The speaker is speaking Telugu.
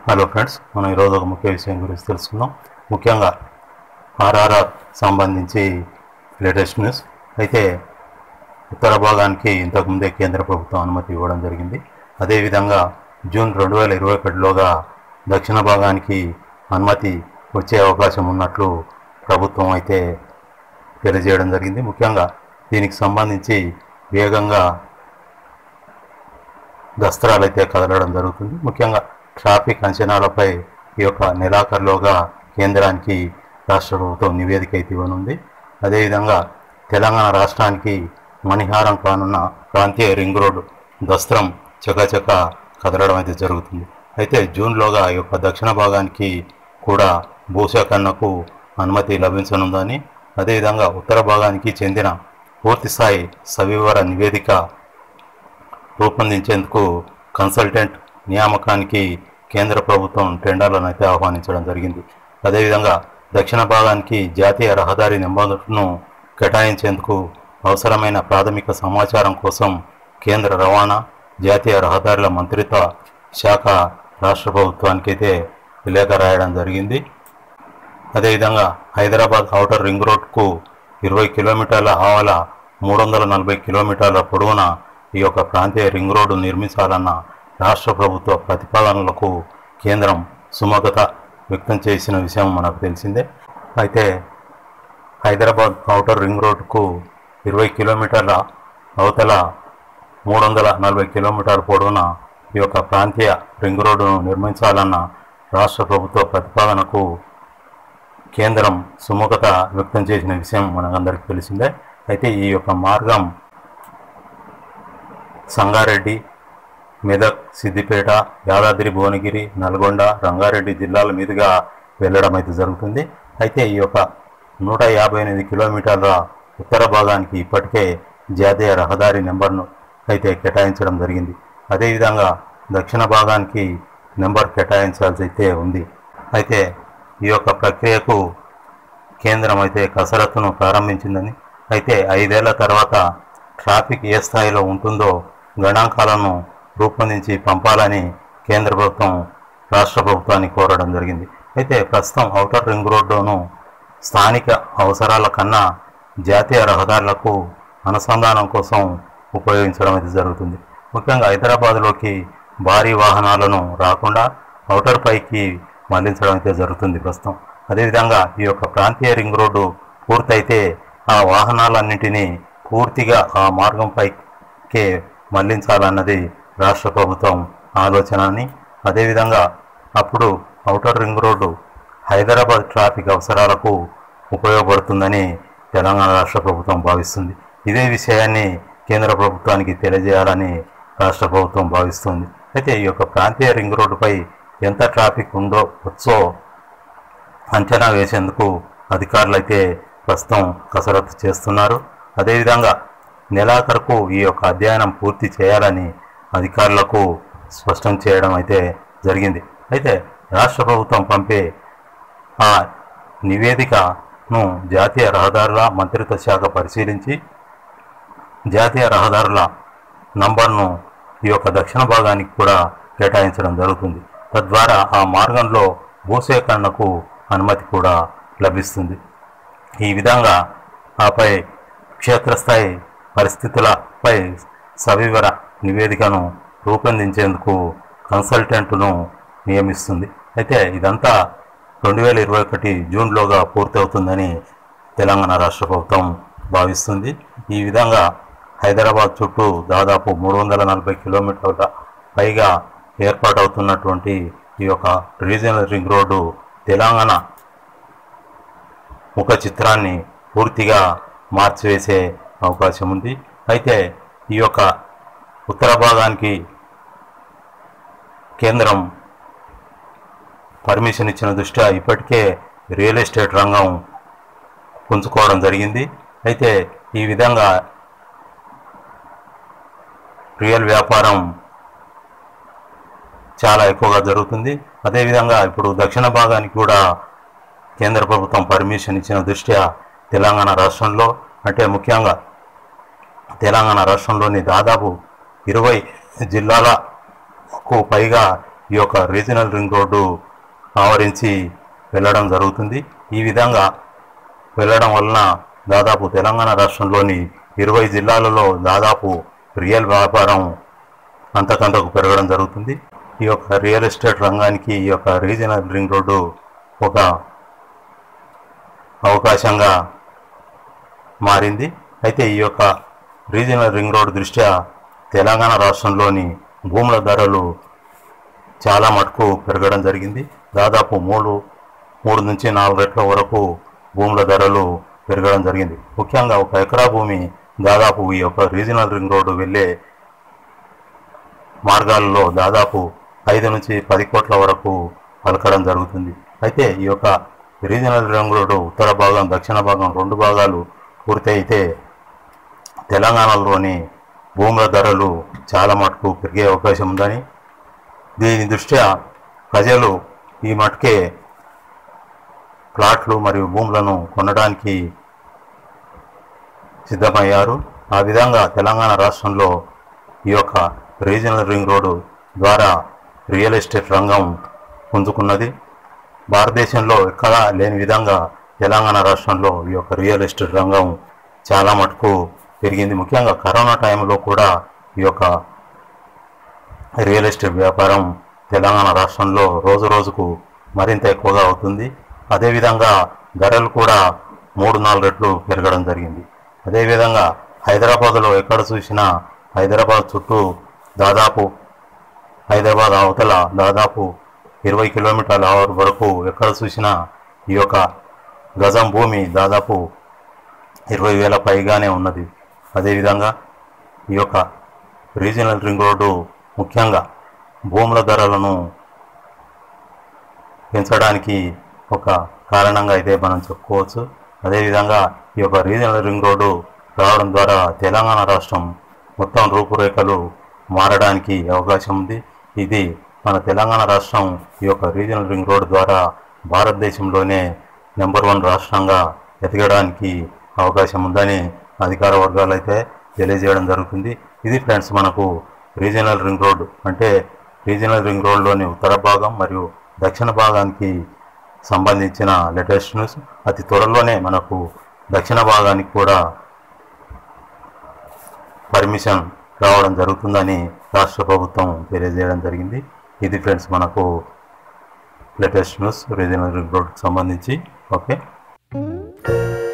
హలో ఫ్రెండ్స్ మనం ఈరోజు ఒక ముఖ్య విషయం గురించి తెలుసుకుందాం ముఖ్యంగా ఆర్ఆర్ఆర్ సంబంధించి లేటెస్ట్ న్యూస్ అయితే ఉత్తర భాగానికి ఇంతకుముందే కేంద్ర ప్రభుత్వం అనుమతి ఇవ్వడం జరిగింది అదేవిధంగా జూన్ రెండు వేల ఇరవై ఒకటిలోగా దక్షిణ భాగానికి అనుమతి వచ్చే అవకాశం ఉన్నట్లు ప్రభుత్వం అయితే తెలియజేయడం జరిగింది ముఖ్యంగా దీనికి సంబంధించి వేగంగా దస్త్రాలు అయితే కదలడం జరుగుతుంది ముఖ్యంగా ట్రాఫిక్ అంచనాలపై ఈ యొక్క నెలాఖరులోగా కేంద్రానికి రాష్ట్ర ప్రభుత్వం నివేదిక అయితే ఇవ్వనుంది అదేవిధంగా తెలంగాణ రాష్ట్రానికి మణిహారం కానున్న ప్రాంతీయ రింగ్ రోడ్డు దస్త్రం చకచక కదలడం అయితే జరుగుతుంది అయితే జూన్లోగా ఈ యొక్క దక్షిణ భాగానికి కూడా భూసేకరణకు అనుమతి లభించనుందని అదేవిధంగా ఉత్తర భాగానికి చెందిన పూర్తిస్థాయి సవివర నివేదిక రూపొందించేందుకు కన్సల్టెంట్ నియామకానికి కేంద్ర ప్రభుత్వం టెండర్లను అయితే ఆహ్వానించడం జరిగింది అదేవిధంగా దక్షిణ భాగానికి జాతీయ రహదారి నెంబర్ను కేటాయించేందుకు అవసరమైన ప్రాథమిక సమాచారం కోసం కేంద్ర రవాణా జాతీయ రహదారుల మంత్రిత్వ శాఖ రాష్ట్ర ప్రభుత్వానికి అయితే లేఖ రాయడం జరిగింది అదేవిధంగా హైదరాబాద్ ఔటర్ రింగ్ రోడ్కు ఇరవై కిలోమీటర్ల ఆవల మూడు వందల నలభై కిలోమీటర్ల పొడవున ఈ యొక్క ప్రాంతీయ రింగ్ రోడ్డు నిర్మించాలన్న రాష్ట్ర ప్రభుత్వ ప్రతిపాదనలకు కేంద్రం సుమగత వ్యక్తం చేసిన విషయం మనకు తెలిసిందే అయితే హైదరాబాద్ ఔటర్ రింగ్ రోడ్కు ఇరవై కిలోమీటర్ల అవతల మూడు వందల నలభై కిలోమీటర్ల పొడవున ఈ యొక్క ప్రాంతీయ రింగ్ రోడ్డును నిర్మించాలన్న రాష్ట్ర ప్రభుత్వ ప్రతిపాదనకు కేంద్రం సుముఖత వ్యక్తం చేసిన విషయం మనకందరికీ తెలిసిందే అయితే ఈ యొక్క మార్గం సంగారెడ్డి మెదక్ సిద్దిపేట యాదాద్రి భువనగిరి నల్గొండ రంగారెడ్డి జిల్లాల మీదుగా వెళ్ళడం అయితే జరుగుతుంది అయితే ఈ యొక్క నూట యాభై ఎనిమిది కిలోమీటర్ల ఉత్తర భాగానికి ఇప్పటికే జాతీయ రహదారి నెంబర్ను అయితే కేటాయించడం జరిగింది అదేవిధంగా దక్షిణ భాగానికి నెంబర్ కేటాయించాల్సి అయితే ఉంది అయితే ఈ యొక్క ప్రక్రియకు కేంద్రం అయితే కసరత్తును ప్రారంభించిందని అయితే ఐదేళ్ల తర్వాత ట్రాఫిక్ ఏ స్థాయిలో ఉంటుందో గణాంకాలను రూపొందించి పంపాలని కేంద్ర ప్రభుత్వం రాష్ట్ర ప్రభుత్వాన్ని కోరడం జరిగింది అయితే ప్రస్తుతం ఔటర్ రింగ్ రోడ్డును స్థానిక అవసరాల కన్నా జాతీయ రహదారులకు అనుసంధానం కోసం ఉపయోగించడం అయితే జరుగుతుంది ముఖ్యంగా హైదరాబాద్లోకి భారీ వాహనాలను రాకుండా ఔటర్ పైకి మళ్లించడం అయితే జరుగుతుంది ప్రస్తుతం అదేవిధంగా ఈ యొక్క ప్రాంతీయ రింగ్ రోడ్డు పూర్తయితే ఆ వాహనాలన్నింటినీ పూర్తిగా ఆ మార్గంపైకే మళ్లించాలన్నది రాష్ట్ర ప్రభుత్వం ఆలోచన అని అదేవిధంగా అప్పుడు outer ring road Hyderabad traffic అవసరాలకు ఉపయోగపడుతుందని తెలంగాణ రాష్ట్ర ప్రభుత్వం భావిస్తుంది ఇదే విషయాన్ని కేంద్ర ప్రభుత్వానికి తెలియజేయాలని రాష్ట్ర ప్రభుత్వం భావిస్తుంది అయితే ఈ యొక్క ప్రాంతీయ రింగ్ రోడ్డుపై ఎంత ట్రాఫిక్ ఉందో వచ్చో అంచనా వేసేందుకు అధికారులు అయితే ప్రస్తుతం కసరత్తు చేస్తున్నారు అదేవిధంగా నెలాఖరుకు ఈ యొక్క అధ్యయనం పూర్తి చేయాలని అధికారులకు స్పష్టం చేయడం అయితే జరిగింది అయితే రాష్ట్ర ప్రభుత్వం పంపే ఆ నివేదికను జాతీయ రహదారుల మంత్రిత్వ శాఖ పరిశీలించి జాతీయ రహదారుల నంబర్ను ఈ యొక్క దక్షిణ భాగానికి కూడా కేటాయించడం జరుగుతుంది తద్వారా ఆ మార్గంలో భూసేకరణకు అనుమతి కూడా లభిస్తుంది ఈ విధంగా ఆపై క్షేత్రస్థాయి పరిస్థితులపై సవివర నివేదికను రూపొందించేందుకు కన్సల్టెంట్ను నియమిస్తుంది అయితే ఇదంతా రెండు వేల ఇరవై ఒకటి జూన్లోగా పూర్తవుతుందని తెలంగాణ రాష్ట్ర ప్రభుత్వం భావిస్తుంది ఈ విధంగా హైదరాబాద్ చుట్టూ దాదాపు మూడు వందల నలభై కిలోమీటర్ల పైగా ఏర్పాటవుతున్నటువంటి ఈ యొక్క రీజనల్ రింగ్ రోడ్డు తెలంగాణ ముఖ చిత్రాన్ని పూర్తిగా మార్చివేసే అవకాశం ఉంది అయితే ఈ యొక్క ఉత్తర భాగానికి కేంద్రం పర్మిషన్ ఇచ్చిన దృష్ట్యా ఇప్పటికే రియల్ ఎస్టేట్ రంగం పుంజుకోవడం జరిగింది అయితే ఈ విధంగా రియల్ వ్యాపారం చాలా ఎక్కువగా జరుగుతుంది అదేవిధంగా ఇప్పుడు దక్షిణ భాగానికి కూడా కేంద్ర ప్రభుత్వం పర్మిషన్ ఇచ్చిన దృష్ట్యా తెలంగాణ రాష్ట్రంలో అంటే ముఖ్యంగా తెలంగాణ రాష్ట్రంలోని దాదాపు ఇరవై జిల్లాలకు పైగా ఈ యొక్క రీజనల్ రింగ్ రోడ్డు ఆవరించి వెళ్ళడం జరుగుతుంది ఈ విధంగా వెళ్ళడం వలన దాదాపు తెలంగాణ రాష్ట్రంలోని ఇరవై జిల్లాలలో దాదాపు రియల్ వ్యాపారం అంతకంతకు పెరగడం జరుగుతుంది ఈ యొక్క రియల్ ఎస్టేట్ రంగానికి ఈ యొక్క రీజనల్ రింగ్ రోడ్డు ఒక అవకాశంగా మారింది అయితే ఈ యొక్క రీజనల్ రింగ్ రోడ్ దృష్ట్యా తెలంగాణ రాష్ట్రంలోని భూముల ధరలు చాలా మటుకు పెరగడం జరిగింది దాదాపు మూడు మూడు నుంచి నాలుగు రెట్ల వరకు భూముల ధరలు పెరగడం జరిగింది ముఖ్యంగా ఒక ఎకరా భూమి దాదాపు ఈ యొక్క రీజనల్ రింగ్ రోడ్డు వెళ్ళే మార్గాలలో దాదాపు ఐదు నుంచి పది కోట్ల వరకు పలకడం జరుగుతుంది అయితే ఈ యొక్క రీజనల్ రింగ్ రోడ్డు ఉత్తర భాగం దక్షిణ భాగం రెండు భాగాలు పూర్తి అయితే తెలంగాణలోని భూముల ధరలు చాలా మటుకు పెరిగే అవకాశం ఉందని దీని దృష్ట్యా ప్రజలు ఈ మటుకే ప్లాట్లు మరియు భూములను కొనడానికి సిద్ధమయ్యారు ఆ విధంగా తెలంగాణ రాష్ట్రంలో ఈ యొక్క రీజనల్ రింగ్ రోడ్డు ద్వారా రియల్ ఎస్టేట్ రంగం పుంజుకున్నది భారతదేశంలో ఎక్కడా లేని విధంగా తెలంగాణ రాష్ట్రంలో ఈ యొక్క రియల్ ఎస్టేట్ రంగం చాలా మటుకు పెరిగింది ముఖ్యంగా కరోనా టైంలో కూడా ఈ యొక్క రియల్ ఎస్టేట్ వ్యాపారం తెలంగాణ రాష్ట్రంలో రోజు రోజుకు మరింత ఎక్కువగా అవుతుంది అదేవిధంగా ధరలు కూడా మూడు నాలుగు రెట్లు పెరగడం జరిగింది అదేవిధంగా హైదరాబాద్లో ఎక్కడ చూసినా హైదరాబాద్ చుట్టూ దాదాపు హైదరాబాద్ అవతల దాదాపు ఇరవై కిలోమీటర్ల అవర్ వరకు ఎక్కడ చూసినా ఈ యొక్క గజం భూమి దాదాపు ఇరవై వేల పైగానే ఉన్నది అదేవిధంగా ఈ యొక్క రీజనల్ రింగ్ రోడ్డు ముఖ్యంగా భూముల ధరలను పెంచడానికి ఒక కారణంగా అయితే మనం చెప్పుకోవచ్చు అదేవిధంగా ఈ యొక్క రీజనల్ రింగ్ రోడ్డు రావడం ద్వారా తెలంగాణ రాష్ట్రం మొత్తం రూపురేఖలు మారడానికి అవకాశం ఉంది ఇది మన తెలంగాణ రాష్ట్రం ఈ యొక్క రీజనల్ రింగ్ రోడ్ ద్వారా భారతదేశంలోనే నెంబర్ వన్ రాష్ట్రంగా ఎదగడానికి అవకాశం ఉందని అధికార వర్గాలు అయితే తెలియజేయడం జరుగుతుంది ఇది ఫ్రెండ్స్ మనకు రీజనల్ రింగ్ రోడ్ అంటే రీజనల్ రింగ్ రోడ్లోని ఉత్తర భాగం మరియు దక్షిణ భాగానికి సంబంధించిన లేటెస్ట్ న్యూస్ అతి త్వరలోనే మనకు దక్షిణ భాగానికి కూడా పర్మిషన్ రావడం జరుగుతుందని రాష్ట్ర ప్రభుత్వం తెలియజేయడం జరిగింది ఇది ఫ్రెండ్స్ మనకు లేటెస్ట్ న్యూస్ రీజనల్ రింగ్ రోడ్కి సంబంధించి ఓకే